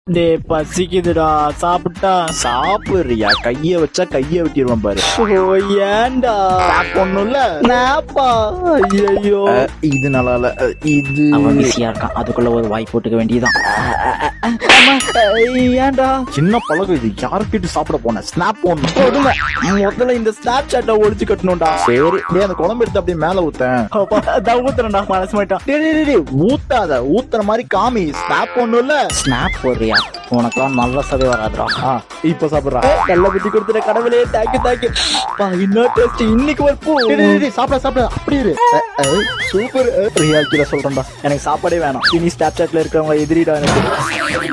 டே பசிக்குதுடா சாப்பிட்டா சாப்பிடுறியா கைய வச்சா கைய வெட்டிடுவான் பாரு ஓ ஏன்டா ஒண்ணும்ல நாப்பா ஐயோ இது நல்லா இல்ல அஹ், இது அவன் பிஸியா இருக்கான் அதுக்குள்ள ஒரு வாய் போட்டுக்க வேண்டியதான் ஏன்டா சின்ன பழகம் இது யாருக்கிட்ட சாப்பிட போன ஸ்னாப் ஒண்ணு கொடுமை. முதல்ல இந்த ஸ்னாப் சாட்டை ஒழிச்சு கட்டணும்டா சரி டேய் அந்த குழம்பு எடுத்து அப்படியே மேல ஊத்தேன் அப்பா, அதான் ஊத்துறேன்டா மனசு மாட்டான் டேய், டேய், டேய், டேய், ஊத்தாத ஊத்துற மாதிரி காமி ஸ்னாப் ஒண்ணும் இல்ல ஸ்னாப் போடுறியா உனக்கெல்லாம் நல்ல சதை வராதுடா ஆ, இப்ப சாப்பிடுறா நல்ல புத்தி கொடுத்துட்ட கடவுளே தேங்க்யூ தேங்க்யூ இன்னும் டேஸ்ட் இன்னைக்கு ஒரு பூ டேய், டேய், டேய், சாப்பிட சாப்பிட அப்படியே இரு சூப்பர் ரியாலிட்டியில சொல்றேன்டா எனக்கு சாப்பாடே வேணாம் இனி ஸ்னாப் சாட்ல இருக்கிறவங்க எதிரிடா எனக்கு